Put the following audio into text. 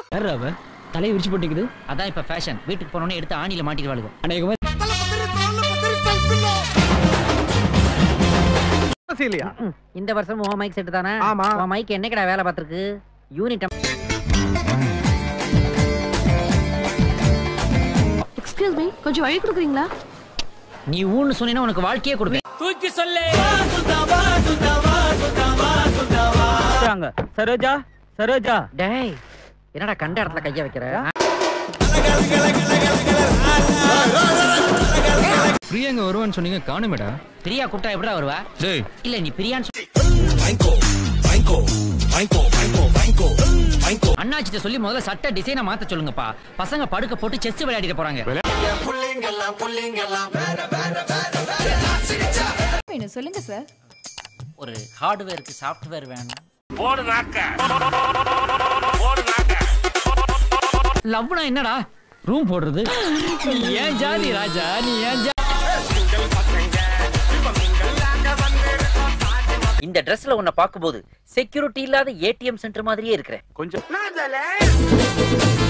யார் அவ தலையை விரிச்சு போட்டுக்குது அதான் இப்ப ஃபேஷன் வீட்டுக்கு போனோடனே எடுத்து ஆணியில மாட்டிடுவாளுங்க அநேகமா இல்லையா இந்த வருஷம் உன் மைக் செட் தானே ஆமா. உன் மைக் என்னக்கடா வேலை பார்த்திருக்கு யூனிட் எக்ஸ்கியூஸ் மீ கொஞ்சம் வழி கொடுக்குறீங்களா நீ ஊன்னு சொன்னீங்கன்னா உனக்கு வாழ்க்கையே கொடுப்பேன் சரோஜா சரோஜா டேய் என்னடா கண்ட இடத்துல கைய வைக்கிற பிரியா எங்க வருவான்னு சொன்னீங்க காணுமேடா பிரியா கூப்பிட்டா எப்படா வருவா டேய் இல்ல நீ பிரியான்னு சொல்லி- அண்ணாச்சிட்ட சொல்லி முதல்ல சட்ட டிசைனை மாத்த சொல்லுங்கப்பா பசங்க படுக்க போட்டு செஸ் விளையாடிட்டு போறாங்க வேணும் சொல்லுங்க சார் ஒரு ஹார்ட்வேருக்கு சாஃப்ட்வேர் வேணும் லவ்னா என்னடா ரூம் போடுறது நீ ஏன் ஜாதி ராஜா நீ ஏன் ஜா இந்த ட்ரெஸ்ல உன்னை பார்க்கும்போது செக்யூரிட்டி இல்லாத ஏடிஎம் சென்டர் மாதிரியே இருக்கிறேன் கொஞ்சம்